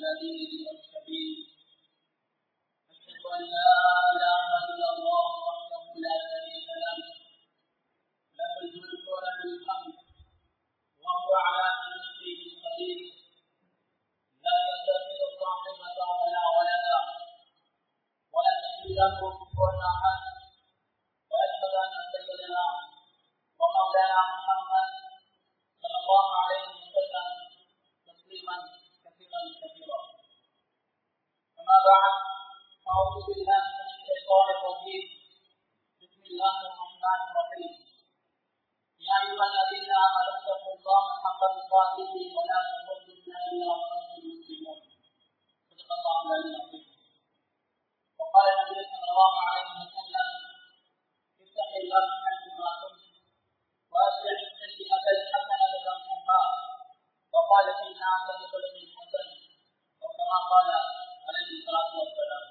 الذين المرسلين أشهد أن لا إله إلا الله وحده لا شريك له له الملك وله الحمد وهو على كل شيء قدير لا يتخذ صاحبة ولا ولدا ولم يكن له كفوا أحد وأشهد أن سيدنا ومولانا محمد صلى الله عليه وسلم تسليما كثيرا كثيرا أما بعد فأعوذ بالله من الشيطان الرجيم بسم الله الرحمن الرحيم يا أيها الذين آمنوا اتقوا الله حق تقاته ولا تموتن إلا وأنتم مسلمون صدق الله العلي العظيم وقال النبي صلى الله عليه وسلم اتق الله حيثما كنت وأتبع السيئة الحسنة تمحها وقال إن أحسن خلق حسن وكما قال عليه الصلاة والسلام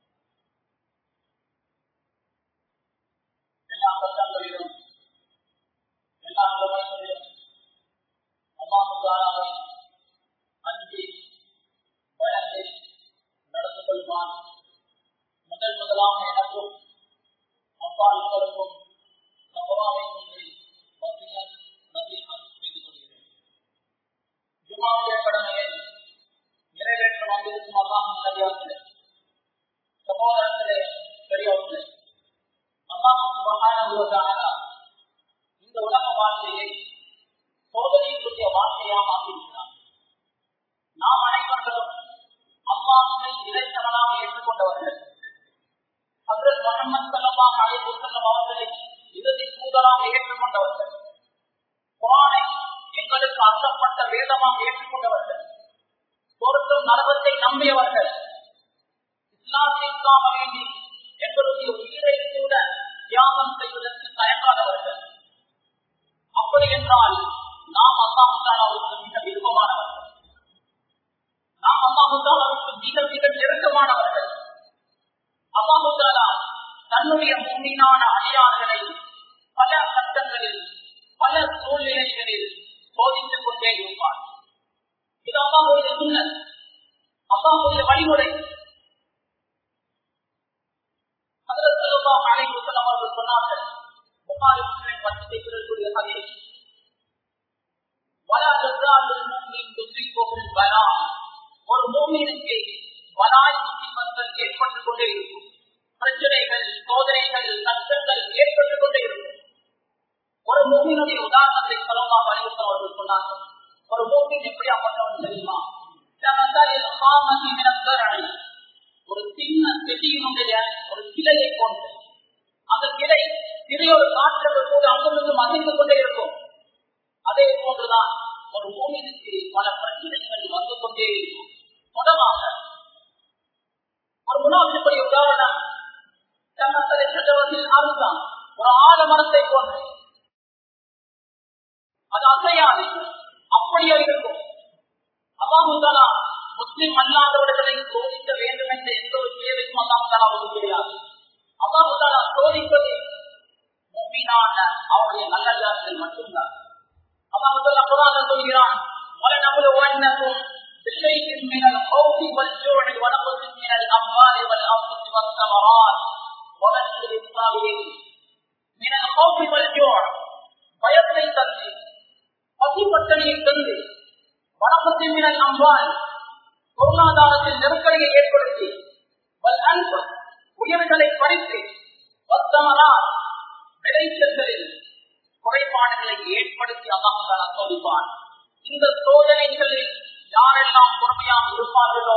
எல்லா பட்டங்களிலும் எல்லா நிலைமைகளிலும் அல்லாஹு தாலாவை அஞ்சி பயந்து நடந்து கொள்வான் முதல் முதலாக எனக்கும் அப்பா உங்களுக்கும் தகவாவை கொண்டு வசியம் நதீகம் செய்து கொள்கிறேன் ஜுமாவுடைய கடமையை நிறைவேற்ற வந்திருக்கும் அல்லாஹ் நல்லே சகோதரர்களே பெரியவர்களே அல்லாஹ் சுபஹானஹு இந்த உலக வாழ்க்கையை சோதனைக்குரிய வாழ்க்கையாக ஆக்கியிருக்கிறார் நாம் அனைவர்களும் அல்லாஹை இறைத்தவனாக ஏற்றுக்கொண்டவர்கள் ஹசரத் முகமது சல்லல்லாஹு அலைஹி வஸல்லம் அவர்களை இறுதி தூதராக ஏற்றுக்கொண்டவர்கள் குரானை எங்களுக்கு அர்த்தப்பட்ட வேதமாக ஏற்றுக்கொண்டவர்கள் பொருத்தும் நரகத்தை நம்பியவர்கள் இஸ்லாத்திற்காக வேண்டி எங்களுடைய உயிரை கூட தியாகம் செய்வதற்கு தயங்காதவர்கள் அப்படி என்றால் நாம் அல்லாஹாலாவுக்கு மிக விருப்பமானவர்கள் நாம் அல்லாஹாலாவுக்கு மிக மிக நெருக்கமானவர்கள் அல்லாஹாலா தன்னுடைய முன்னினான அடியார்களை பல கட்டங்களில் பல சூழ்நிலைகளில் சோதித்துக் கொண்டே இருப்பார் இது அல்லாஹுடைய சுண்ணல் அல்லாஹுடைய வழிமுறை அவர்கள் சொன்னார்கள் புகாரி பற்றி பேசுவதற்குரிய கதை ஒரு மூமினுக்கு வலாய் முசிபங்கள் ஏற்பட்டுக் கொண்டே இருக்கும் பிரச்சனைகள் சோதனைகள் கஷ்டங்கள் ஏற்பட்டுக் கொண்டே இருக்கும் ஒரு மூமினுடைய உதாரணத்தை சொல்லமாக அறிவித்த அவர்கள் சொன்னார்கள் ஒரு மூமின் எப்படியாப்பட்டவன் தெரியுமா ஒரு சின்ன செடியினுடைய ஒரு கிளையை கொண்டு அந்த கிளை சிறிய ஒரு காற்றுகள் போது அங்கிருந்து மகிழ்ந்து கொண்டே இருக்கும் அதே போன்றுதான் ஒரு பூமிக்கு பல பிரச்சனைகள் வந்து கொண்டே இருக்கும் தொடமாக ஒரு முன்னாள் உதாரணம் அதுதான் ஒரு ஆலமரத்தை போன்று அது அசையாது அப்படியே இருக்கும் அல்லாஹுதாலா முஸ்லிம் அல்லாதவர்களை சோதிக்க வேண்டும் என்ற எந்த ஒரு தேவையும் அல்லாஹாலாவுக்கு கிடையாது அல்லாஹாலா சோதிப்பது முக்மீனான அவருடைய நல்லதார்கள் மட்டும்தான் அல்லாஹாலா குரான சொல்கிறான் وَلَنَبْلُوَنَّكُمْ بِشَيْءٍ مِنَ الْخَوْفِ وَالْجُوعِ وَنَقْصٍ مِنَ الْأَمْوَالِ وَالْأَنفُسِ وَالثَّمَرَاتِ وَبَشِّرِ الصَّابِرِينَ من الخوف والجوع பயத்தை தந்து பசி பட்டணியை தந்து வணக்கத்தின் மினல் அம்பால் பொருளாதாரத்தில் நெருக்கடியை ஏற்படுத்தி வல் அன்பு உயர்களை படித்து வத்தமரால் விளைச்சல்களில் குறைபாடுகளை ஏற்படுத்தி அல்லாஹால சோதிப்பான் இந்த சோதனைகளில் யாரெல்லாம் பொறுமையாக இருப்பார்களோ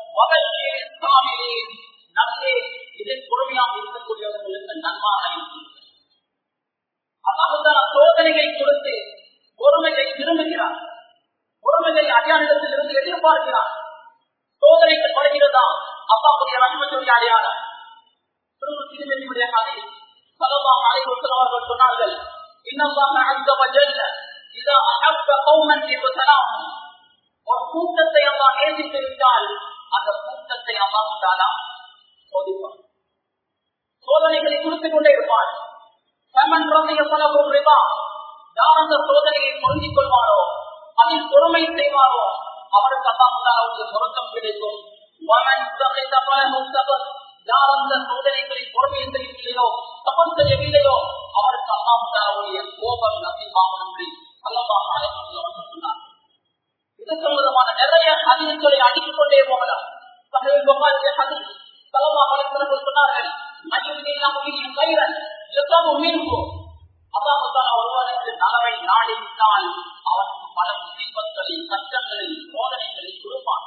நல்லே இதில் பொறுமையாக இருக்கக்கூடியவர்களுக்கு நன்மாக இருக்கிறது அல்லாஹால சோதனையை கொடுத்து பொறுமையை விரும்புகிறார் பொறுமையை அடையாளத்தில் இருந்து எதிர்பார்க்கிறார் சோதனைக்கு தொடங்கிறதா அப்பாவுடைய ரஹ்மத்துடைய அடையாளம் திருமதியுடைய கதை சலவாம் அலைவசல் சொன்னார்கள் இன்னமாக அந்த வஜல்ல இதா அஹப்ப கௌமன் என்பதனாகும் ஒரு கூட்டத்தை அல்லா நேசித்து விட்டால் அந்த கூட்டத்தை அல்லாஹாலா சோதிப்பார் சோதனைகளை கொடுத்துக் கொண்டே இருப்பார் சமன் ரமைய பலவும் ரிவா யார் அந்த சோதனையை பொருந்திக் கொள்வாரோ அதில் பொறுமை செய்வாரோ அவருக்கு அல்லாஹுடைய பொருத்தம் கிடைக்கும் வமன் சகைத பலமும் சபத் யார் அந்த சோதனைகளை பொறுமையை செய்யவில்லையோ தபம் செய்யவில்லையோ அவருக்கு அல்லாஹுடைய கோபம் நசிவாகும் என்று அல்லவாக அவர்கள் சொன்னார் இது சம்பந்தமான நிறைய ஹதீஸ்களை அடித்துக் கொண்டே போகலாம் சகையில் புகாரிய ஹதீஸ் சலமா வலைத்தவர்கள் சொன்னார்கள் மனிதன் கைரன் எத்தவும் மீன்கும் அல்லாஹால ஒருவனுக்கு நலவை நாடிவிட்டால் அவனுக்கு பல முசீபங்களை கஷ்டங்களை சோதனைகளை கொடுப்பான்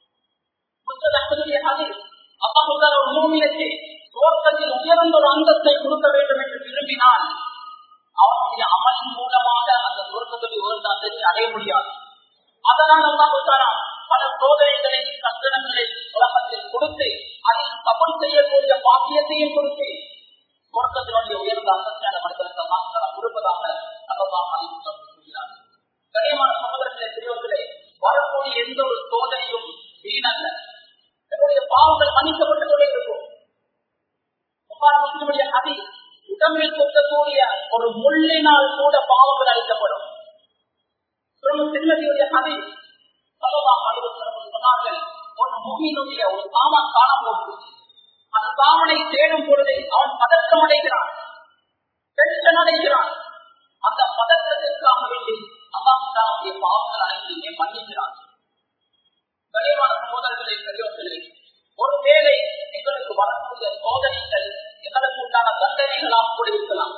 அல்லாஹால ஒரு மூமியத்தை துவக்கத்தில் உயர்ந்த ஒரு அந்தத்தை கொடுக்க வேண்டும் என்று விரும்பினால் அவனுடைய அமல் மூலமாக அந்த துவக்கத்தில் உயர்ந்த அந்தத்தை அடைய முடியாது அதனால் அல்லாஹால பல சோதனைகளை கஷ்டங்களை உலகத்தில் கொடுத்து அதில் தபம் செய்யக்கூடிய பாக்கியத்தையும் கொடுத்து சொர்க்கத்தினுடைய உயர்ந்த அந்தஸ்தான மனிதர்களுக்கு அல்லாஹ் கொடுப்பதாக அல்லதாக சொல்கிறார் கனியமான சகோதரர்களே பெரியவர்களே வரக்கூடிய எந்த ஒரு சோதனையும் வீணல்ல என்னுடைய பாவங்கள் மன்னிக்கப்பட்டுக் கொண்டே இருக்கும் முஸ்லிமுடைய அதி உடம்பில் கொட்டக்கூடிய ஒரு முள்ளினால் கூட பாவங்கள் அளிக்கப்படும் திருமதியுடைய அதி சொல்லலாம் சொன்னார்கள் ஒரு முகினுடைய ஒரு சாமான் காணாமல் போச்சு அந்த சாமனை தேடும் பொழுது அவன் பதற்றம் அடைகிறான் டென்ஷன் அடைகிறான் அந்த பதற்றத்திற்காக வேண்டி அல்லாஹுடைய பாவங்கள் அனைத்தையுமே மன்னிக்கிறான் கனிவான சகோதரர்களே பெரியவர்களே ஒருவேளை எங்களுக்கு வரக்கூடிய சோதனைகள் எங்களுக்கு உண்டான தண்டனைகளாக கூட இருக்கலாம்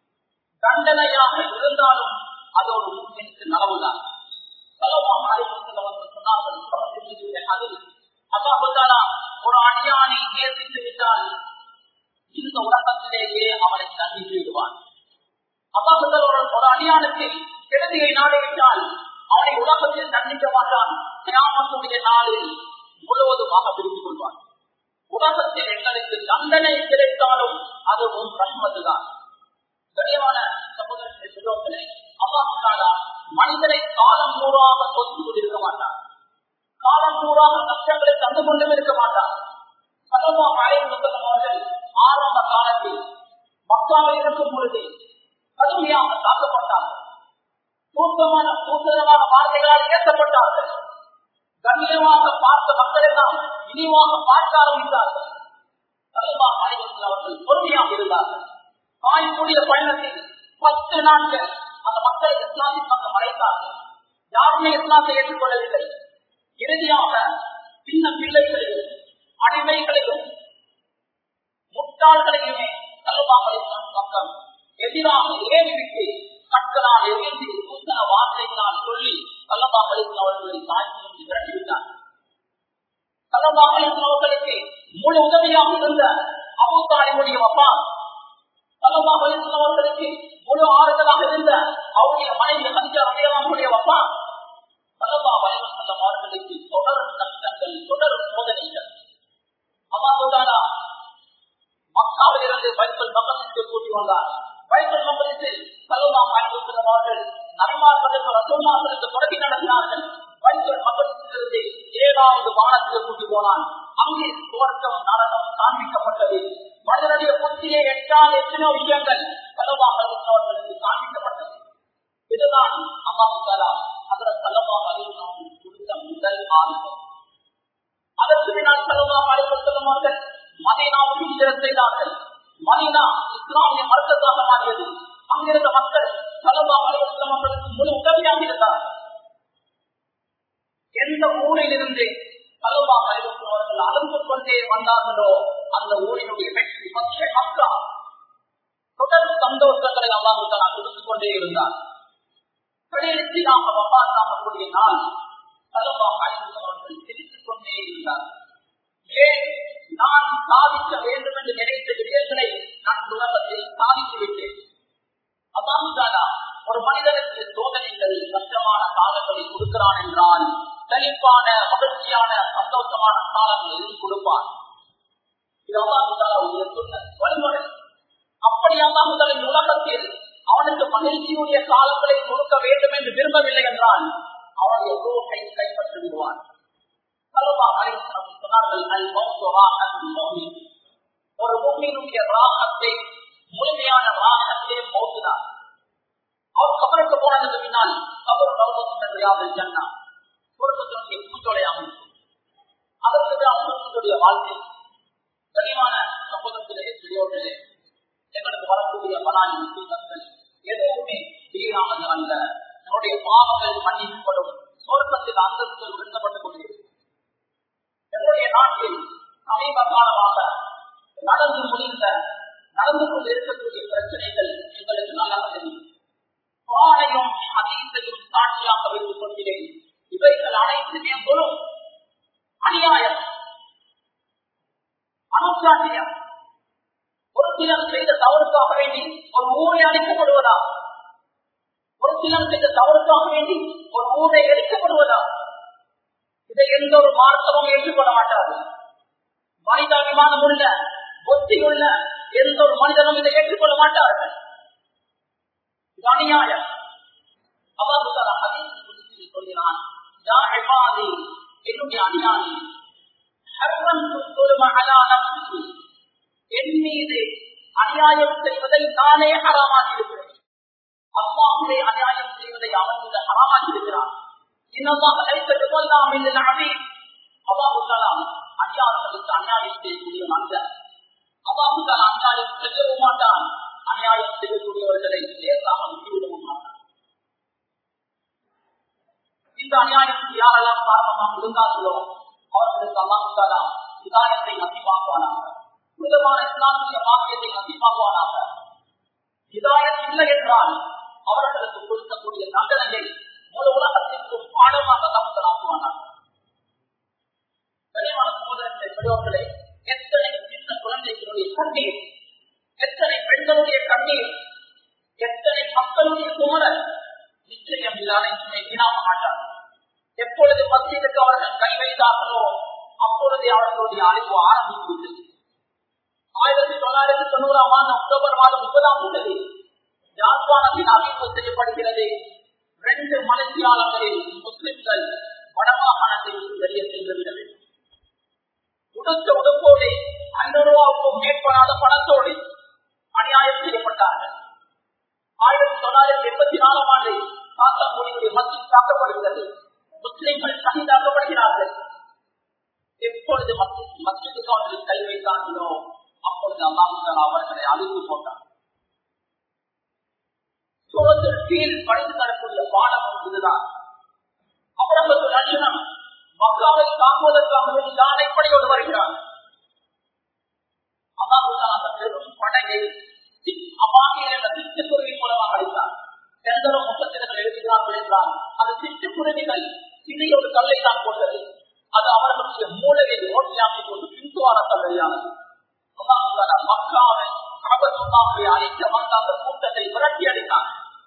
தண்டனையாக இருந்தாலும் அது ஒரு முக்கியத்துக்கு நலவுதான் சலோமாக அறிவித்தவர்கள் சொன்னார்கள் அதில் அல்லாஹாலா ஒரு அடியானை நேசித்து விட்டால் இந்த உலகத்திலேயே அவனை தண்டித்து விடுவான் அல்லாஹால ஒரு அடியானுக்கு கெடுதியை நாடிவிட்டால் அவனை உலகத்தில் தண்டிக்க மாட்டான் கிராமத்துடைய நாளில் முழுவதுமாக பிரித்துக் கொள்வான் உலகத்தில் எங்களுக்கு தண்டனை கிடைத்தாலும் அதுவும் ரஹ்மத்துதான் கனியமான சகோதரத்தை சொல்லுவங்களே அல்லாஹாலா மனிதனை காலம் நூறாக சொத்து கொண்டிருக்க மாட்டான் காலம் நூறாக கஷ்டங்களை தந்து கொண்டும் இருக்க மாட்டார் சலமா அவர்கள் ஆரம்ப காலத்தில் மக்காவில் இருக்கும் பொழுது கடுமையாக தாக்கப்பட்டார்கள் சூத்தமான சூத்திரமான வார்த்தைகளால் ஏற்றப்பட்டார்கள் கண்ணியமாக பார்த்த மக்கள் எல்லாம் இனிவாக பார்க்க ஆரம்பித்தார்கள் சலமா அவர்கள் பொறுமையாக இருந்தார்கள் தாய்க்குடிய பயணத்தில் பத்து நாட்கள் அந்த மக்களை இஸ்லாமின் பக்கம் அழைத்தார்கள் யாருமே இஸ்லாத்தை ஏற்றுக்கொள்ளவில்லை இறுதியாக சின்ன பிள்ளைகளையும் அடிமைகளையும் முட்டாள்களையுமே தள்ளுவாமல் பக்கம் எதிராக ஏறிவிட்டு கற்களால் எரிந்து புத்தக வார்த்தைகளால் சொல்லி தள்ளபாக்களின் அவர்களை தாய்க்கு விரட்டிவிட்டார் தள்ளபாக்களின் அவர்களுக்கு முழு உதவியாக இருந்த அபூத்தாலிமுடைய அப்பா தள்ளபாக்களின் அவர்களுக்கு முழு ஆறுதலாக இருந்த அவருடைய மனைவி சஞ்ச அடையாளமுடைய அப்பா சலபா வலைவசல்லம் அவர்களுக்கு தொடரும் கஷ்டங்கள் தொடரும் சோதனைகள் அல்லாஹாலா மக்காவில் இருந்து பைத்தல் மகனுக்கு கூட்டி வந்தார் பைத்தல் மகனுக்கு சலபா வலைவசல்லம் அவர்கள் நன்மார்களுக்கு ரசோல்லார்களுக்கு தொடங்கி நடத்தினார்கள் பைத்தல் மகனுக்கு ஏழாவது வானத்துக்கு கூட்டி போனான் அங்கே சுவர்க்கம் நரகம் காண்பிக்கப்பட்டது மனிதனுடைய புத்தியை எட்டால் எத்தனையோ விஷயங்கள் சலபா அவர்களுக்கு காண்பிக்கப்பட்டது இதுதான் அல்லாஹாலா அதற்கு செலவாக அறிவிக்கும் கொடுத்த முதல் ஆயுதம் அதற்கு பின்னால் செலவாக அறிவித்தவர்கள் மதீனாவுக்கு ஹிஜரத் செய்தார்கள் மதீனா இஸ்லாமிய மருத்துவத்தாக மாறியது அங்கிருந்த மக்கள் செலவாக அறிவித்தவர்களுக்கு முழு உதவியாக இருந்தார்கள் எந்த ஊரில் இருந்து செலவாக அறிவித்தவர்கள் அழுந்து கொண்டே வந்தார்களோ அந்த ஊரினுடைய வெற்றி பச்சை மக்கா தொடர் சந்தோஷங்களை அல்லாஹாலா கொடுத்துக் கொண்டே இருந்தார் கடைசி நாம் வபாத்தாகக்கூடிய நாள் சலமாக அவர்கள் சிரித்துக் கொண்டே இருந்தார் ஏன் நான் சாதிக்க வேண்டும் என்று நினைத்த விடயங்களை நான் உலகத்தில் சாதித்து விட்டேன் அதான் ஒரு மனிதனுக்கு சோதனைகள் கஷ்டமான காலங்களை கொடுக்கிறான் என்றால் செழிப்பான மகிழ்ச்சியான சந்தோஷமான காலங்களில் கொடுப்பான் இது அல்லாஹுடைய வழிமுறை அப்படி அல்லாஹுதலின் உலகத்தில் அவனுக்கு மகிழ்ச்சியுடைய காலங்களை கொடுக்க வேண்டும் என்று விரும்பவில்லை என்றால் அவனுடைய ரூஹை கைப்பற்றி விடுவான் சொன்னார்கள் ஒரு பூமியினுடைய ராகத்தை முழுமையான ராகத்திலே மௌத்துதான் அவர் கபருக்கு போனதுக்கு பின்னால் கபர் ரவுபத்தின் ஜன்னா சொர்க்கத்தினுடைய வாழ்க்கை கனிமான சமூகத்திலே பெரியோர்களே எங்களுக்கு வரக்கூடிய பலாய் முஸ்லிம்கள் எதுவுமே வீணானது அல்ல நம்முடைய பாவங்கள் மன்னிக்கப்படும் சொர்க்கத்தில் அந்தஸ்து விருந்தப்பட்டுக் கொண்டிருக்கிறது என்னுடைய நாட்டில் சமீப காலமாக நடந்து முடிந்த நடந்து கொண்டு இருக்கக்கூடிய பிரச்சனைகள் எங்களுக்கு நல்லாக தெரியும் குரானையும் அதீத்தையும் சாட்சியாக வைத்துக் கொள்கிறேன் இவைகள் அனைத்துமே குரு அநியாயம் அனுசாட்டியம் ஒரு சிலர் செய்த தவறுக்காக வேண்டி ஒரு ஊரை அழைக்கப்படுவதா ஒரு சிலர் செய்த தவறுக்காக வேண்டி ஒரு ஊரை எரிக்கப்படுவதா இதை எந்த ஒரு மார்க்கமும் ஏற்றுக்கொள்ள மாட்டாது மனிதாபிமானம் உள்ள புத்தி உள்ள எந்த ஒரு மனிதனும் இதை ஏற்றுக்கொள்ள மாட்டார்கள் இது அநியாயம் அல்லாஹ் ஹதீஸ் குதிசில் சொல்கிறான் யா இபாதி என்னுடைய அநியாயி ஹர்ரம்து துல்ம அலா நஃப்ஸி என் மீது அநியாயம் செய்வதை நானே ஹராமாக்கி இருக்கிறேன் அல்லாஹுவே அநியாயம் செய்வதை அவன் மீது ஹராமாக்கி இருக்கிறான் இன்னமாக லைசத்து கொல்லாம் என்று நபி அல்லாஹு கலாம் அநியாயங்களுக்கு அநியாயம் செய்யக்கூடிய மனிதன் அல்லாஹு கலாம் அநியாயம் செய்யவும் மாட்டான் அநியாயம் செய்யக்கூடியவர்களை லேசாக விட்டுவிடவும் மாட்டான் இந்த அநியாயத்துக்கு யாரெல்லாம் காரணமாக இருந்தார்களோ அவர்களுக்கு அல்லாஹாலாம் இதாயத்தை நசிவாக்குவானாக புனிதமான இஸ்லாமிய வாக்கியத்தை நசிவாக்குவானாக இதாயத் இல்லை என்றால் அவர்களுக்கு கொடுக்கக்கூடிய தண்டனையை முழு உலகத்திற்கும் பாடமாக தமக்கலாக்குவானாக கனிமான சகோதரத்தை பெரியவர்களே எத்தனை சின்ன குழந்தைகளுடைய கண்ணீர் எத்தனை பெண்களுடைய கண்ணீர் எத்தனை மக்களுடைய குமரல் நிச்சயம் இல்லாத வீணாக மாட்டார்கள் எப்பொழுது மத்தியதுக்கு அவர்கள் கை வைத்தார்களோ அப்பொழுதே அவர்களுடைய அறிவு ஆரம்பித்துள்ளது ஆயிரத்தி தொள்ளாயிரத்தி தொண்ணூறாம் ஆண்டு அக்டோபர் மாதம் முப்பதாம் தேதி யாழ்ப்பாணத்தில் அறிவிப்பு செய்யப்படுகிறது ரெண்டு மலைத்தியாளர்களில் முஸ்லிம்கள் வடமாகாணத்தை விட்டு வெளியே சென்று விட வேண்டும் உடுத்த உடுப்போடு ஐநூறு ரூபாவுக்கும் மேற்படாத பணத்தோடு அநியாயம் செய்யப்பட்டார்கள் ஆயிரத்தி தொள்ளாயிரத்தி எண்பத்தி நாலாம் ஆண்டு காத்தாங்குடியுடைய மத்தியில் தாக்கப்படுகிறது முஸ்லிம்கள் சகிதாக்கப்படுகிறார்கள் எப்பொழுது மத்தியத்துக்கு அவர்கள் கை வைத்தார்களோ அப்பொழுது அல்லாஹ் அவர்களை அழித்து போட்டார் சோழத்தில் கீழ் படித்து தரக்கூடிய பாடம் இதுதான் அவரது லட்சணம் மக்காவை தாக்குவதற்காக யானைப்படையோடு வருகிறார் அல்லாஹ் அந்த பெரும் படையை அப்பாவியில் என்ற சிட்டுக்குருவி மூலமாக அளித்தார் எந்தளவு முகத்தினர்கள் எழுதுகிறார்கள் என்றால் அந்த சிட்டுக்குருவிகள் சிறிய ஒரு கல்லை தான் போட்டது அது அவர்களுடைய மூளையை ஓட்டியாக்கிக் கொண்டு பின்துவார கல்லையானது மக்காவை கபசுமாவை அழிக்க வந்த அந்த கூட்டத்தை விரட்டி அடித்தார்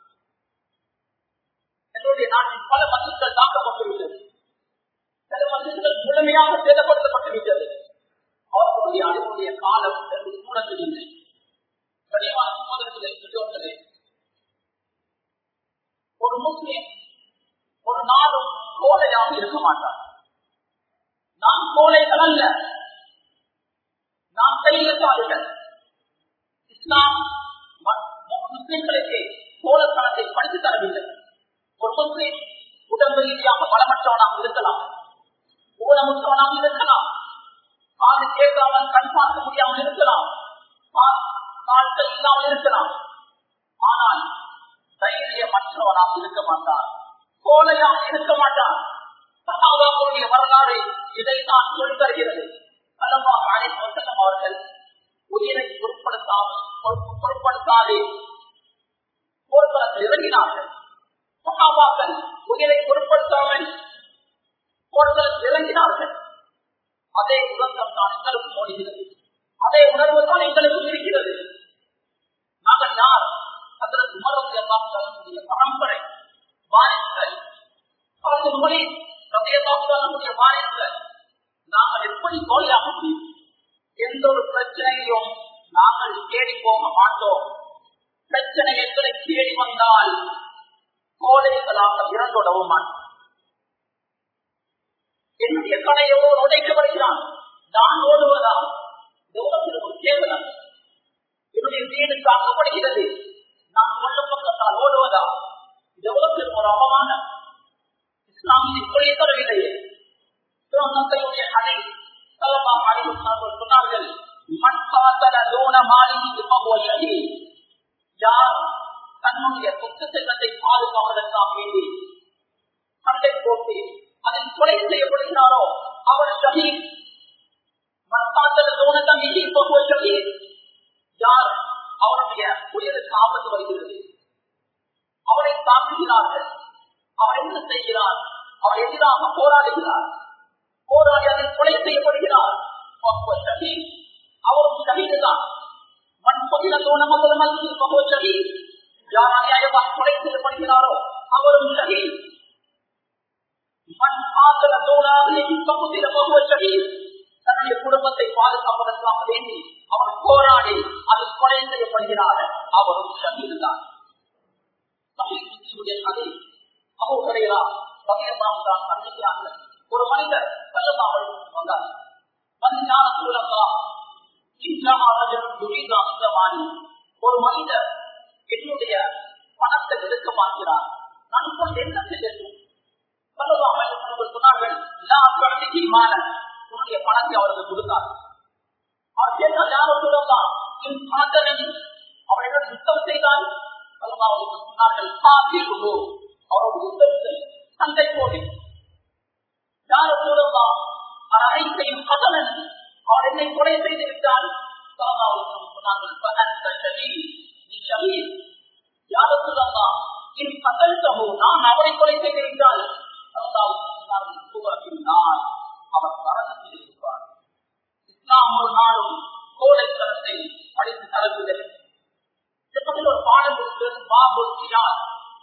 என்னுடைய நாட்டில் பல மசித்கள் தாக்கப்பட்டுவிட்டது சில மசித்கள் முழுமையாக சேதப்படுத்தப்பட்டுவிட்டது அவர்களுடைய அழிவுடைய காலம் என்று கூட தெரியவில்லை கனிவான சோதரர்களே பெற்றோர்களே ஒரு முஸ்லிம் ஒரு நாளும் கோலையாக இருக்க மாட்டார் நாம் கோலைகள் அல்ல நாம் தைரியசாலிகள் இஸ்லாம் முஸ்லிம்களுக்கு கோலத்தனத்தை படித்து தரவில்லை ஒரு முஸ்லிம் உடம்பு ரீதியாக பலமற்றவனாக இருக்கலாம் ஊனமுற்றவனாக இருக்கலாம் காது கேட்காமல் கண் பார்க்க முடியாமல் இருக்கலாம் நாட்கள் இல்லாமல் இருக்கலாம் ஆனால் தைரியமற்றவனாக இருக்க மாட்டான் கோலையாக இருக்க மாட்டான் சகாபாக்களுடைய வரலாறு இதைத்தான் சொல்லி தருகிறது அல்லவா அலை வசனம் அவர்கள் உயிரை பொருட்படுத்தாமல் பொருட்படுத்தாதே போர்க்களத்தில் இறங்கினார்கள் சகாபாக்கள் உயிரை பொருட்படுத்தாமல் போர்க்களத்தில் இறங்கினார்கள் அதே உலகம் தான் எங்களுக்கும் ஓடுகிறது அதே உணர்வு தான் எங்களுக்கும் இருக்கிறது நாங்கள் யார் அதற்கு உணர்வு எல்லாம் சொல்லக்கூடிய பரம்பரை வாரிசுகள் மொழி சத்தியதாவுடைய வாரிசுகள் நாங்கள் எப்படி தோழியாக முடியும் எந்த ஒரு பிரச்சனையும் நாங்கள் தேடி போக மாட்டோம் பிரச்சனை எங்களை தேடி வந்தால் கோழைகளாக இறந்துடவும் மாட்டோம் என்னுடைய கடையோ உடைக்கப்படுகிறான் நான் ஓடுவதா உலகத்தில் ஒரு கேவலம் என்னுடைய வீடு காக்கப்படுகிறது நான் கொள்ள பக்கத்தால் ஓடுவதா இந்த உலகத்தில் ஒரு அவமானம் இஸ்லாமிய இப்படியே தரவில்லையே திருமணத்தையுடைய அதை தலமாக அறிவு ஷஹீத் யார் தன்னுடைய சொத்து செல்வத்தை பாதுகாப்பதற்காக வேண்டி சண்டை போட்டு அதில் கொலை செய்யப்படுகிறாரோ அவர் ஷஹீத் மத்தாத்தல் தோணத்தம் மீதி போகுவது ஷஹீத் யார் அவருடைய உயிருக்கு ஆபத்து வருகிறது அவரை தாக்குகிறார்கள் அவர் என்ன செய்கிறார் அவர் எதிராக போராடுகிறார் போராடி அதில் கொலை செய்யப்படுகிறார் ஷஹீத் அவரும் ஷஹீது தான் மண் பொதில தோணமகள் மத்தியில் பகோ ஷஹீத் யார் அநியாயமாக கொலை செய்யப்படுகிறாரோ அவரும் ஷஹீத் மண் காத்தல தோணாது பகுதியில பகோ ஷஹீத் தன்னுடைய குடும்பத்தை பாதுகாப்பதற்காக வேண்டி அவர் போராடி அதில் கொலை செய்யப்படுகிறார் அவரும் ஷஹீது தான் ஒரு மனிதர் செல்லமாக வந்தார் ஒரு மனிதர் என்னுடைய பணத்தை எடுக்க மாற்கிறார் நான் இப்பொழுது என்ன செய்யட்டும் சொன்னார்கள் உன்னுடைய பணத்தை அவருக்கு கொடுத்தார் அவர் கேட்டால் யாரும் சொல்லலாம் என் பணத்தை அவரிடம் சுத்தம் செய்தால் சொன்னார்கள் அவரோட யுத்தத்தை சண்டை போடு யாரும் சொல்லலாம் அனைத்தையும் கதனன் அவர் என்னை கொலை செய்து விட்டால் நான் அவரை கொலை செய்திருந்தால் அவர் மரணத்தில் இருப்பார் இஸ்லாம் ஒரு நாளும் கோடைத்தனத்தை படித்து தரவில்லை ஒரு பாடம் இருக்கிறது பாபுத்தினார்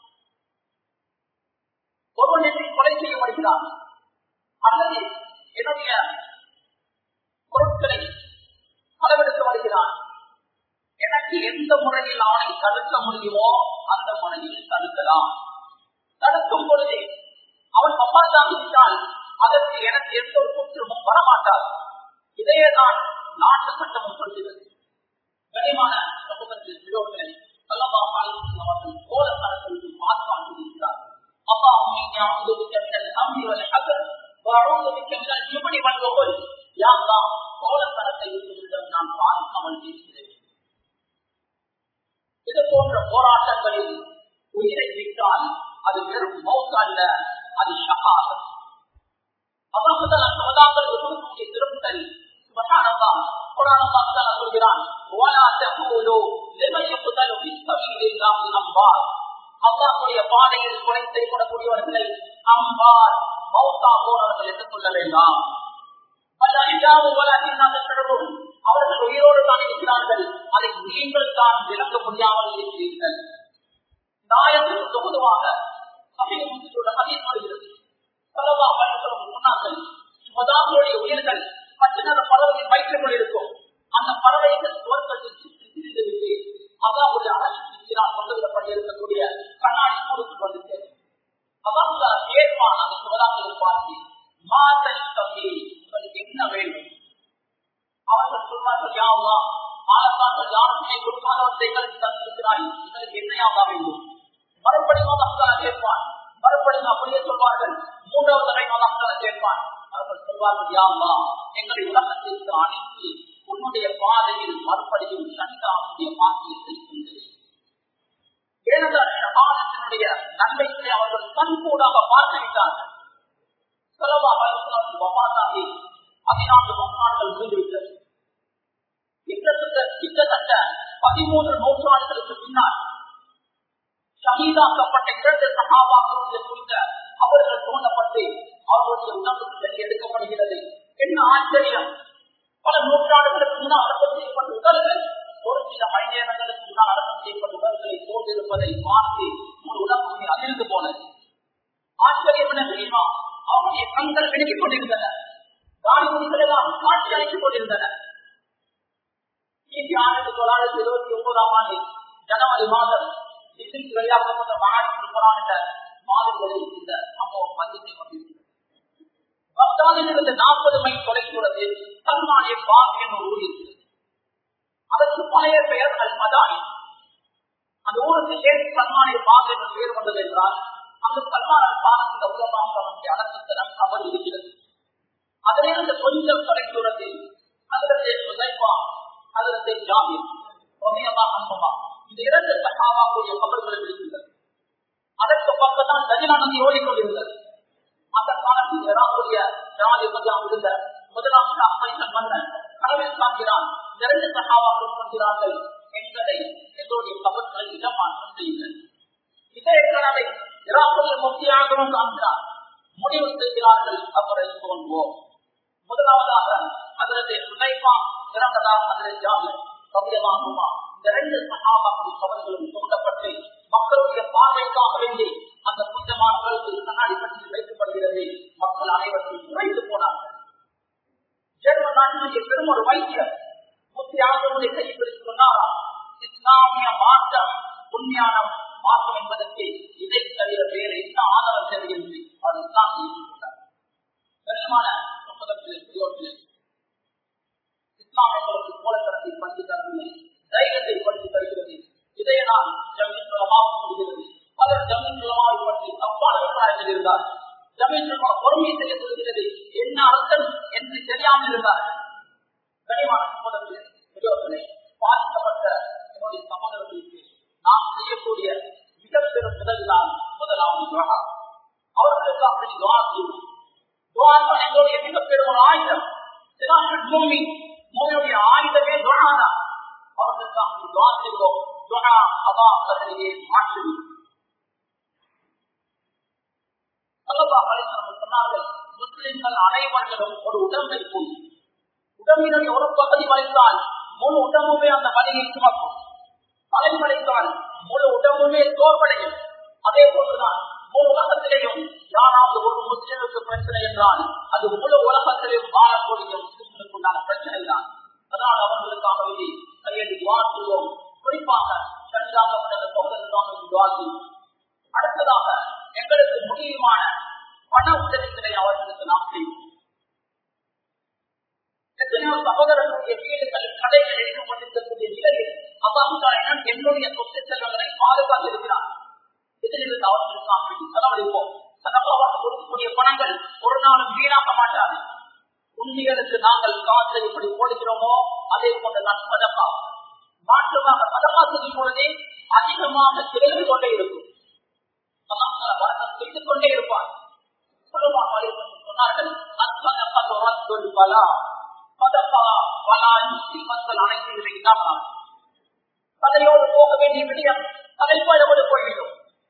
ஒருவன் என்னை கொலை செய்யப்படுகிறான் அல்லது என்னுடைய பொருட்களை அளவெடுக்க வருகிறான் எனக்கு எந்த முறையில் அவனை தடுக்க முடியுமோ அந்த முறையில் தடுக்கலாம் தடுக்கும் பொழுது அவன் பப்பாத்தாகிவிட்டால் அதற்கு எனக்கு எந்த ஒரு குற்றமும் வரமாட்டார் இதையே தான் நாட்டு சட்டமும் சொல்கிறது கனிமான சமூகத்தில் விரோதனை அவர்கள் கோல தரத்திற்கு மாற்றாகிறார் اللهم اني اعوذ بك من الامر والحسد واعوذ بك من الجبن والبخل يا الله கோலத்தனத்தை விட்டுவிடம் நான் பாதிக்காமல் இருக்கிறேன் இது போன்ற போராட்டங்களில் உயிரை விட்டால் அது வெறும் மௌத்தல்ல அது ஷகாதம் அல்லாஹுதால சமதாக்கள் கொடுக்கக்கூடிய திருத்தல் சுபஹானல்லாஹ் குர்ஆனல்லாஹ் தஆலா சொல்கிறான் வலா தகூலு லிமன் யக்தலு ஃபீ சபீலில்லாஹி அம்பார் அல்லாஹ்வுடைய பாதையில் கொலை செய்யப்படக்கூடியவர்களை அம்பார் மௌத்தா போனவர்கள் என்று சொல்ல வேண்டாம் அவர்கள் உயிரோடு தான் இருக்கிறார்கள் அதை நீங்கள் தான் விளக்க முடியாமல் இருக்கிறீர்கள் நாயத்துக்கு தொகுதுவாக வருகிறது சொன்னார்கள் சுமதாக்களுடைய உயிர்கள் பச்சை பறவையின் வயிற்றுக்குள் இருக்கும் அந்த பறவைகள் துவக்கத்தில் சுற்றி திரிந்துவிட்டு அல்லாவுடைய அரசு கொண்டுவிடப்பட்டிருக்கக்கூடிய கண்ணாடி கூடுக்கு கொண்டு சேரும் அல்லாஹ் கேட்பான் அந்த சுமதாக்களை பார்த்து மாதல் தம்பி உங்களுக்கு என்ன வேண்டும் அவர்கள் சொல்வார்கள் யாவா ஆலத்தார்கள் யாருமே கொடுக்காதவற்றை எங்களுக்கு தந்திருக்கிறாய் எங்களுக்கு என்னையாவா வேண்டும் மறுபடியும் அல்லாஹ் கேட்பான் மறுபடியும் அப்படியே சொல்வார்கள் மூன்றாவது தடவை அல்லாஹ் கேட்பான் அவர்கள் சொல்வார்கள் யாவா எங்களை உலகத்திற்கு அனைத்து உன்னுடைய பாதையில் மறுபடியும் சனிதாவுடைய பாக்கியத்தை கொண்டது ஏனென்றால் ஷபானத்தினுடைய நன்மைகளை அவர்கள் கண்கூடாக பார்த்துவிட்டார்கள் வபாத்தாகி பதினான்கு நூற்றாண்டுகள் முடிந்துவிட்டது கிட்டத்தட்ட பதிமூன்று நூற்றாண்டுகளுக்கு பின்னால் ஷஹீதாக்கப்பட்ட இரண்டு சகாபாக்களுடைய குறித்த அவர்கள் தோண்டப்பட்டு அவர்களுடைய உணவுக்கு வெளியே எடுக்கப்படுகிறது என்ன ஆச்சரியம் பல நூற்றாண்டுகளுக்கு முன்னால் அடக்கம் செய்யப்பட்ட உடல்கள் ஒரு சில மணி நேரங்களுக்கு முன்னால் அடக்கம் செய்யப்பட்ட உடல்களை தோன்றிருப்பதை பார்த்து ஒரு உடம்பு அதிர்ந்து போனது ஆச்சரியம் என்ன தெரியுமா அவருடைய கண்கள் விலகிக் கொண்டிருந்தன தாடி முடிகள் எல்லாம் காட்சி அளித்துக் கொண்டிருந்தன கிபி ஆயிரத்தி தொள்ளாயிரத்தி இருபத்தி ஒன்பதாம் ஆண்டு ஜனவரி மாதம் டில்லிக்கு வெளியாக்கப்பட்ட மகாராஷ்டிர குரான் என்ற மாதிரிகளில் இந்த சம்பவம் பதிவு செய்யப்பட்டிருக்கிறது பக்தாதிலிருந்து நாற்பது மைல் தொலைக்கிறது சல்மானிய பாக் என்ற ஊர் இருக்கிறது அதற்கு பழைய பெயர் அல் மதானி அந்த ஊருக்கு ஏன் சல்மானிய பாக் என்ற பெயர் வந்தது என்றால் அங்கு சல்மான் அல் பாகத்தின் உலகமாசனுடைய அடக்கத்தனம் கபல் இருக்கிறது அதிலிருந்து கொஞ்சம் தொலைக்கிறது அதிலத்தை சுதைப்பா அதிலத்தை ஜாமீன் ரலியல்லாஹு அன்ஹுமா இந்த இரண்டு சஹாபாவுடைய கபர்கள் இருக்கின்றது அதற்கு பக்கத்தான் தஜினா நதி ஓடிக்கொண்டிருந்தது அந்த காலத்தில் இராக்குடைய ஜனாதிபதியாக இருந்த முதலாம் ஆபரேஷன் மன்னன் கனவில் காண்கிறான் இந்த இரண்டு சகாவாக்கள் சொல்கிறார்கள் எங்களை எங்களுடைய கபர்களை இடமாற்றம் செய்யுங்கள் இதே கனவை இராக்குடைய முக்கியாகவும் காண்கிறார் முடிவு செய்கிறார்கள் கபரை தோன்றுவோம் முதலாவதாக அதற்கு சுதைமா இறந்ததாக அதற்கு ஜாமி சத்தியமாகுமா இந்த ரெண்டு சகாபாக்களின் கவர்களும் தூண்டப்பட்டு மக்களுடைய பார்வைக்காக வேண்டி அந்த புனிதமான உலகத்தில் கண்ணாடி பற்றி வைக்கப்படுகிறது மக்கள் அனைவரும் உழைத்து போனார்கள் ஜெர்மன் நாட்டினுடைய பெரும் ஒரு வைத்தியர் முத்தி ஆண்டவனுடைய கைப்பிடித்து சொன்னாரா இஸ்லாமிய மாற்றம் உண்மையான மாற்றம் என்பதற்கு இதை தவிர வேறு என்ன ஆதரவு தேவையில்லை அவர் இஸ்லாம் ஏற்றுக்கொண்டார் கண்ணியமான புத்தகத்திலே பெரியோர்களே இஸ்லாம் எங்களுக்கு கோலத்தரத்தை படித்து தரவில்லை தைரியத்தை படித்து தருகிறது இதை நான் ஜமீன் மூலமாக சொல்கிறது பலர் ஜமீன் மூலமாக பற்றி தப்பான அபிப்பிராயத்தில் இருந்தார் ஜமீன் மூலமாக பொறுமையை செய்ய சொல்கிறது என்ன அர்த்தம் என்று தெரியாமல் இருந்தார் கனிமான சகோதரர்களே பெரியோர்களே பாதிக்கப்பட்ட என்னுடைய சகோதரர்களுக்கு நாம் செய்யக்கூடிய மிக பெரும் உதவிதான் முதலாவது துவா அவர்களுக்கு அப்படி துவா செய்வோம் துவா தான் எங்களுடைய மிக பெரும் ஒரு ஆயுதம் சிலாக்கள் பூமி பூமியுடைய ஆயுதமே துவா தான் அவர்களுக்கு அப்படி துவா செய்வோம் துவா அதா கதலியை மாற்றுவோம் சொன்னார்கள் முஸ்லிம்கள் அனைவர்களும் ஒரு உடம்பை போய் உடம்பினுடைய ஒரு பகுதி மறைத்தால் முழு உடம்புமே அந்த வலியை சுமக்கும் தலை மறைத்தால் முழு உடம்புமே தோற்படையும் அதே போன்றுதான் முழு உலகத்திலேயும் யாராவது ஒரு முஸ்லிமுக்கு பிரச்சனை என்றால் அது முழு உலகத்திலேயும் வாழக்கூடிய முஸ்லிம்களுக்கு உண்டான பிரச்சனை தான் அதனால் அவர்களுக்காக வேண்டி கையெழி வாழ்த்துவோம் குறிப்பாக சரியாகப்பட்ட சோதனைக்காக வாழ்த்துவோம் அடுத்ததாக எங்களுக்கு முடியுமான பண உதவிகளை அவர்களுக்கு நாம் செய்வோம் எத்தனையோ சகோதரர்களுடைய வீடுகள் கடைகள் எடுக்கப்பட்டிருக்கக்கூடிய நிலையில் அல்லாஹாலிடம் என்னுடைய சொத்து செல்வங்களை பாதுகாத்து இருக்கிறார் இதிலிருந்து அவர்களுக்காக வேண்டி செலவழிப்போம் சதப்பாவாக கொடுக்கக்கூடிய பணங்கள் ஒரு நாளும் வீணாக்க மாட்டாது உண்மைகளுக்கு நாங்கள் காசை எப்படி போடுகிறோமோ அதே போன்றுதான் சதப்பா மாற்றமாக சதப்பா செய்யும் பொழுதே அதிகமாக கிடைந்து கொண்டே இருக்கும் அல்லாஹ் வரக்கம் செய்து கொண்டே இருப்பார் சொன்னார்கள் கதையோடு போக வேண்டிய விடயம் தலைப்பாடோடு போய்விடும்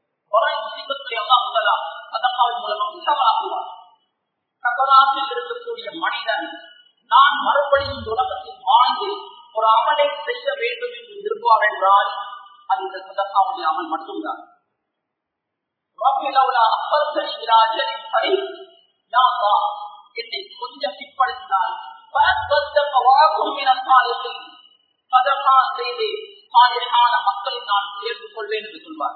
இருக்கக்கூடிய மனிதன் நான் மறுபடியும் இந்த உலகத்தில் வாழ்ந்து ஒரு அமலை செய்ய வேண்டும் என்று விரும்புவார் என்றால் அது இந்த சதக்காவுடைய அமல் மட்டும்தான் என்னை கொஞ்சம் பிற்படுத்தினால் செய்து சாலையான மக்களை நான் சேர்ந்து கொள்வேன் என்று சொல்வார்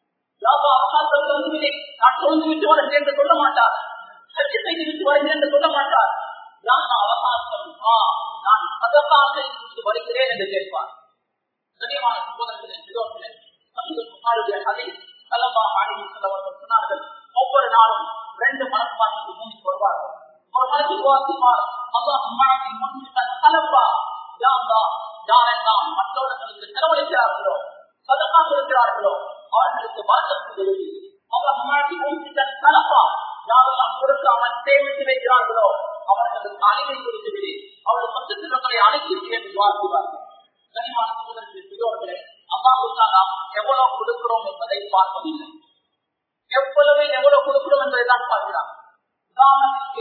நான் தோன்றிவிட்டு வர சேர்ந்து கொள்ள மாட்டார் சர்ச்சை செய்துவிட்டு வர சேர்ந்து கொள்ள மாட்டார் யார் அவகாசம் நான் சதகா செய்து வருகிறேன் என்று கேட்பார் கனியமான சகோதரர்களே புகாருடைய கதை சலமா ஆடி செல்லவர்கள் சொன்னார்கள் ஒவ்வொரு நாளும் ரெண்டு மனப்பான்மைக்கு மூஞ்சி வருவார்கள் ஒரு மனசு வாசிப்பார் அல்லாஹ் மனதை முன்னிட்டால் கலப்பா யாந்தா யாரெல்லாம் மற்றவர்களுக்கு செலவழிக்கிறார்களோ சதக்கா கொடுக்கிறார்களோ அவர்களுக்கு வழக்கத்து எழுதி அல்லாஹ் மனதை முன்னிட்டால் கலப்பா யாரெல்லாம் கொடுக்காமல் சேமித்து வைக்கிறார்களோ அவர்களுக்கு அழிவை குறித்து விடு அவர்கள் சொத்துக்களை அழைத்து என்று வாசிப்பார்கள் கனிமான சகோதரர்கள் பெரியோர்களே அல்லாஹுக்கா நாம் எவ்வளவு கொடுக்கிறோம் என்பதை பார்ப்பதில்லை எவ்வளவு எவ்வளவு கொடுக்கிறோம் என்பதை தான் பார்க்கிறார் உதாரணத்திற்கு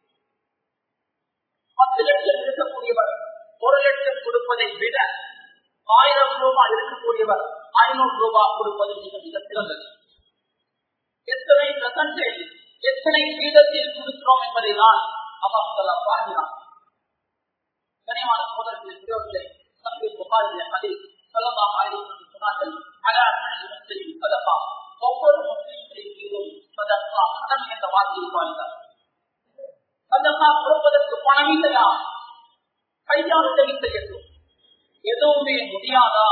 பத்து லட்சம் இருக்கக்கூடியவர் ஒரு லட்சம் கொடுப்பதை விட ஆயிரம் ரூபாய் இருக்கக்கூடியவர் ஐநூறு ரூபாய் கொடுப்பது மிக மிக சிறந்தது எத்தனை பெர்சன்டேஜ் எத்தனை வீதத்தில் கொடுக்கிறோம் என்பதை தான் அல்லாஹ் பார்க்கிறான் கனிமான சோதரத்தில் பெரியோர்களே சமீப புகாரில் அதில் சொல்லலாம் ஆயிரம் சொன்னார்கள் அலாசனின் சதப்பா ஒவ்வொரு முஸ்லிம்களின் மீதும் சதப்பா கடன் என்ற வார்த்தையை வாழ்ந்தார் சதப்பா கொடுப்பதற்கு பணம் இல்லையா கையால் உதவி செய்யட்டும் எதுவுமே முடியாதா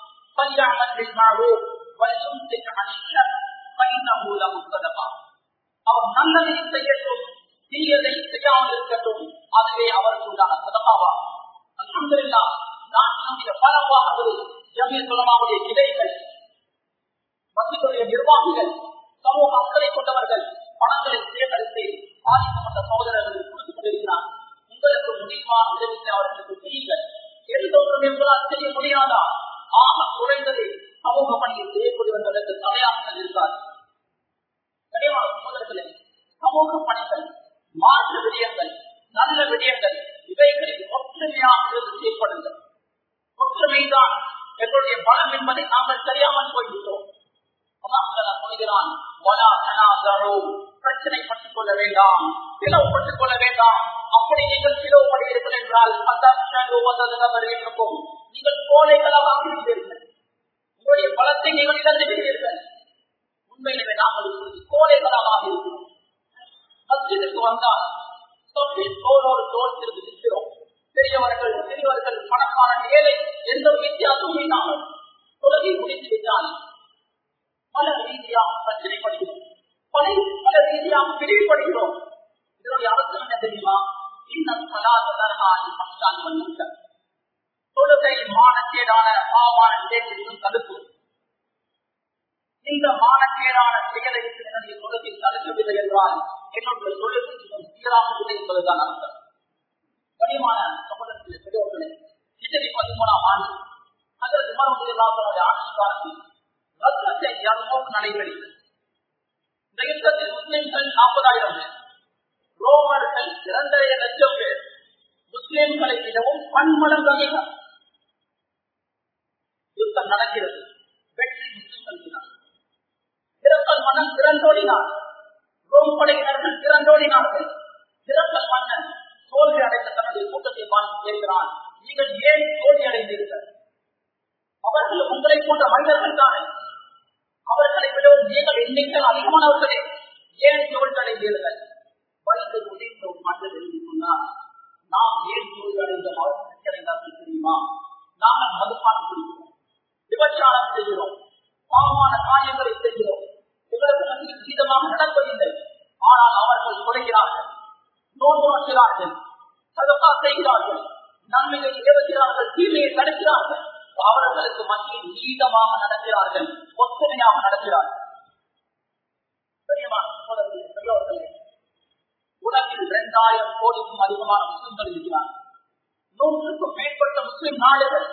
அவர் நல்லதை செய்யட்டும் தீயதை செய்யாமல் இருக்கட்டும் அதுவே அவருக்கு உண்டான சதப்பாவா அல்ஹம்துலில்லாஹ் நான் நம்முடைய பல பாகங்களில் ஜமீர் சுலமாவுடைய கிளைகள் மத்தியுடைய நிர்வாகிகள் சமூக அக்கறை கொண்டவர்கள் பணங்களை சேகரித்து பாதிக்கப்பட்ட சகோதரர்களுக்கு கொடுத்துக் கொண்டிருக்கிறார் உங்களுக்கு முடியுமான உதவிக்கு அவர்களுக்கு செய்யுங்கள் எந்தொன்றும் எங்களால் செய்ய முடியாதா ஆக குறைந்தது சமூக பணியை செய்யக்கூடியவர்களுக்கு தலையாசனம் இருக்காது கனிவான சகோதரர்களே சமூக பணிகள் மாற்று விடயங்கள் நல்ல விடயங்கள் இவைகளில் ஒற்றுமையாக இருந்து செய்யப்படுங்கள் ஒற்றுமைதான் எங்களுடைய பலம் என்பதை நாங்கள் தெரியாமல் போய்விட்டோம் சொல்கிறான் பிரச்சனைப்பட்டுக் கொள்ள வேண்டாம் பிளவுபட்டுக் கொள்ள வேண்டாம் அப்படி நீங்கள் பிளவுபடுகிறீர்கள் என்றால் இருக்கும் நீங்கள் கோழைகளாக இருப்பீர்கள் உங்களுடைய பலத்தை நீங்கள் இழந்து விடுவீர்கள் உண்மையிலே நாங்கள் இப்பொழுது கோழைகளாக இருக்கிறோம் மத்தியதற்கு வந்தால் தொட்டில் தோளோடு தோல் திருந்து நிற்கிறோம் பெரியவர்கள் சிறியவர்கள் பணக்கான ஏழை எந்த வித்தியாசமும் இல்லாமல் தொழுகை முடித்து விட்டால் பல ரீதியாக பிரச்சனைப்படுகிறோம் பல பல ரீதியாக பிரிவுபடுகிறோம் இதனுடைய அர்த்தம் என்ன தெரியுமா இன்னும் கலாச்சாரி பச்சான் வந்து தொழுகை மானக்கேடான பாவமான நிலையத்திலும் தடுப்பு இந்த மானக்கேடான செயலை என்னுடைய தொழுகை தடுக்கவில்லை என்றால் என்னுடைய தொழுகை சீராகவில்லை என்பதுதான் அர்த்தம் கனிமான சகோதரத்தில் பெரியவர்களே ஹிஜரி பதிமூணாம் ஆண்டு அதற்கு மறுபடியும் ஆட்சி காலத்தில் ரத்தத்தை யர்மோக் நடைபெறுகிறது இந்த யுத்தத்தில் முஸ்லிம்கள் நாற்பதாயிரம் பேர் ரோமர்கள் இரண்டரை லட்சம் பேர் முஸ்லிம்களை விடவும் பன்மடங்கு அதிகம் யுத்தம் நடக்கிறது வெற்றி முஸ்லிம்கள் திறக்கல் மன்னன் திறந்தோடினார் ரோம் படையினர்கள் திறந்தோடினார்கள் திறக்கல் மன்னன் தோல்வி அடைந்த தன்னுடைய கூட்டத்தை பார்த்து கேட்கிறான் நீங்கள் ஏன் தோல்வி அடைந்தீர்கள் அவர்கள் உங்களை போன்ற மனிதர்கள் தானே அவர்களை விடவும் நீங்கள் எண்ணிக்கையில் அதிகமானவர்களே ஏன் தோல்வி அடைந்தீர்கள் வயது முடிந்த ஒரு மனிதர் எழுதி சொன்னார் நாம் ஏன் தோல்வி அடைந்தோம் அவர்களுக்கு அடைந்தார்கள் தெரியுமா நாங்கள் மதுப்பானம் குடிக்கிறோம் விபச்சாரம் செய்கிறோம் பாவமான காரியங்களை செய்கிறோம் எங்களுக்கு நன்கு சீதமாக நடப்பதில்லை ஆனால் அவர்கள் குறைகிறார்கள் நோன்பு நோக்கிறார்கள் சதப்பா செய்கிறார்கள் நன்மையை ஏவுகிறார்கள் தீமையை தடுக்கிறார்கள் அவர்களுக்கு மத்தியில் நீதமாக நடக்கிறார்கள் ஒத்துமையாக நடக்கிறார்கள் உலகில் இரண்டாயிரம் கோடிக்கும் அதிகமான முஸ்லிம்கள் இருக்கிறார்கள் நூற்றுக்கும் மேற்பட்ட முஸ்லிம் நாடுகள்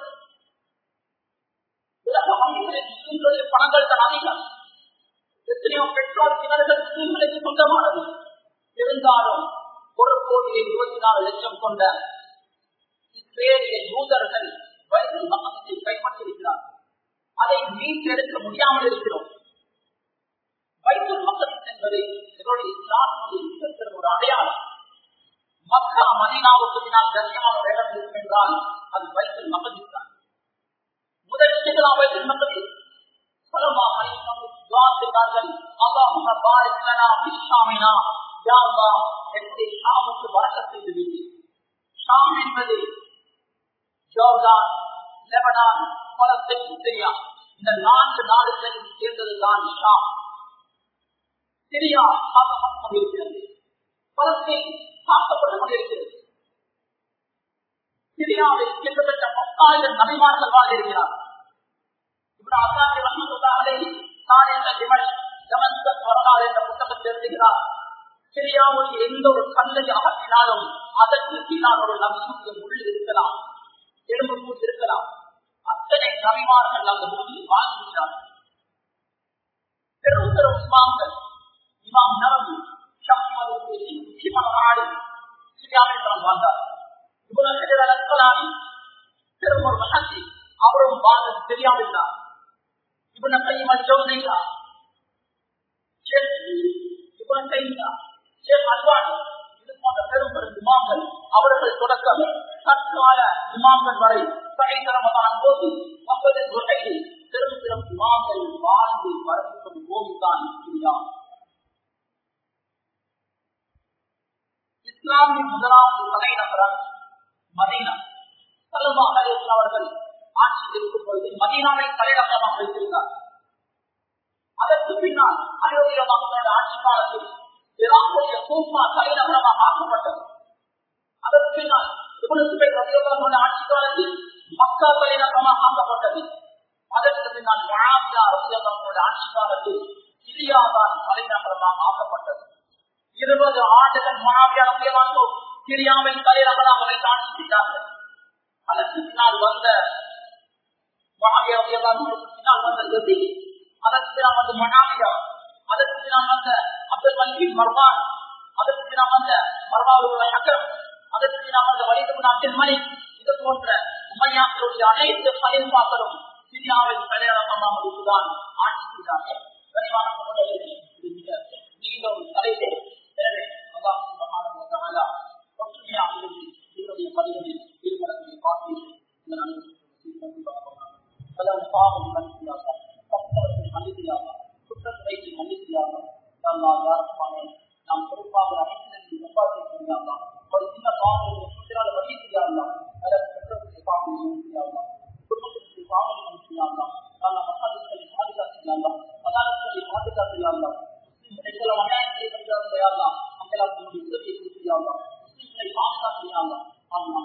உலக வங்கிகளில் முஸ்லிம்களுடைய பணங்கள் தான் அதிகம் எத்தனையோ பெட்ரோல் கிணறுகள் முஸ்லிம்களுக்கு சொந்தமானது இருந்தாலும் ஒரு கோடியே இருபத்தி நாலு லட்சம் கொண்ட இஸ்ரேலிய யூதர்கள் வயது மக்களத்தை கைப்பற்றிருக்கிறார் அதை மீட்டெடுக்க முடியாமல் இருக்கிறோம் வைத்தல் மக்கள் என்பது என்னுடைய இஸ்லாமுடைய மிகப்பெரும் ஒரு அடையாளம் மக்கா மதீனாவுக்கு பின்னால் கண்ணியமான ஒரு இடம் இருக்கும் என்றால் அது வைத்தல் மக்கள் தான் முதல் சிகளா வைத்தல் மக்கள் சலமா துவா செய்தார்கள் அல்லாஹும்ம பாரிக் லனா ஃபீ ஷாமினா யா அல்லாஹ் என்னுடைய ஷாமுக்கு பரக்கத் செய்து விடு ஷாம் என்பது ஜோர்டான் லெபனான் பலஸ்தீன் சிரியா இந்த நான்கு நாடுகளில் சேர்ந்ததுதான் ஷாம் சிரியா தாக்கப்பட்டுக் கொண்டிருக்கிறது பலஸ்தீன் தாக்கப்பட்டுக் கொண்டிருக்கிறது சிரியாவில் கிட்டத்தட்ட பத்தாயிரம் நபிமார்கள் வாழ்ந்திருக்கிறார் இப்படி அசாமி ரஹமத்துல்லாஹே தான் என்ற திமஷ் ஜமஸ்கத் வரலாறு என்ற புத்தகத்தை எழுதுகிறார் சிரியாவுடைய எந்த ஒரு கல்லை அகற்றினாலும் அதற்கு பின்னால் ஒரு நபியுடைய முள் இருக்கலாம் எலும்பு கூட்டு இருக்கலாம் அத்தனை நபிமார்கள் அந்த முள்ளில் வாழ்ந்திருக்கிறார்கள் பெரும் பெரும் இமாம்கள் இமாம் நரம்பு முக்கியமான நாடு சிரியாவில் தான் வாழ்ந்தார் இவ்வளவு பெரும் ஒரு மகத்தி அவரும் வாழ்ந்தது தெரியாமல் தான் இவனை கையில் ஜோதியா இவன் கையா ஷேக் அல்வானி இது போன்ற பெரும் பெரும் இமாம்கள் அவர்கள் தொடக்கம் தற்கால இமாம்கள் வரை சகைத்தரமான போது மக்களின் வகையில் பெரும் பெரும் இமாம்கள் வாழ்ந்து வரவிருக்கும் பூமிதான் இந்தியா இஸ்லாமின் முதலாவது தலைநகரம் மதீனா சலமா அலிஸ்லாம் அவர்கள் ஆட்சியில் இருக்கும் பொழுது மதீனாவை தலைநகரமாக வைத்திருந்தார் அதற்கு பின்னால் அயோத்திய மக்களோட ஆட்சி காலத்தில் ஈராக்குடைய கூப்பா தலைநகரமாக ஆக்கப்பட்டது அதற்கு பின்னால் இவனுக்கு ஆட்சி காலத்தில் மக்கா தலைநகரமாக ஆக்கப்பட்டது அதற்கு பின்னால் முகாமியா ரத்தியங்களுடைய ஆட்சி காலத்தில் சிரியா தான் தலைநகரமாக ஆக்கப்பட்டது இருபது ஆண்டுகள் முகாமியா ரத்தியமானோ சிரியாவின் தலைநகராக வைத்து ஆட்சி செய்தார்கள் அதற்கு பின்னால் வந்த முகாமியா ரத்தியல்லாஹு பின்னால் வந்த எதி அதற்கு பின்னால் வந்த முகாமியா அதற்கு பின்னால் வந்த அப்துல் மலிக் மர்வான் அதற்கு பின்னால் வந்த மர்வாவுடைய அக்கரம் அதற்கு பின்னால் வந்த வலிது அப்துல் மலிக் இது போன்ற உமையாக்களுடைய அனைத்து பயன்பாக்களும் சிரியாவின் தலைநகரமாக இருக்குதான் ஆட்சி செய்தார்கள் கனிவான சகோதரர்களே, இது மிக நீண்ட ஒரு தலைப்பு எனவே அல்லாஹ் சுப்ஹானஹு வ தஆலா ஒற்றுமையாக இருந்து தீனுடைய பணிகளில் ஈடுபடக்கூடிய பாக்கியத்தை இந்த நாளில் அதாவது பாவம் மன்னிக்கிறார்கள் கஷ்டத்தை மன்னிக்கிறார்கள் குற்றத்தை மன்னிக்கிறார்கள் அல்லா யாருக்குமானே நாம் பொறுப்பாக அனைத்து நிர்வாகத்தை செய்யாமல் ஒரு சின்ன பாவம் குற்றத்தினால் மன்னிக்கிறார்கள் அதற்கு குற்றத்தை பாவம் மன்னிக்கிறார்கள் குடும்பத்திற்கு பாவம் மன்னிக்கிறார்கள் நல்ல மக்களை பாதுகாக்கிறார்கள் அதானத்தை பாதுகாக்கிறார்கள் எவ்வளவு அநியாயம் செய்யப்படுகிறார்கள்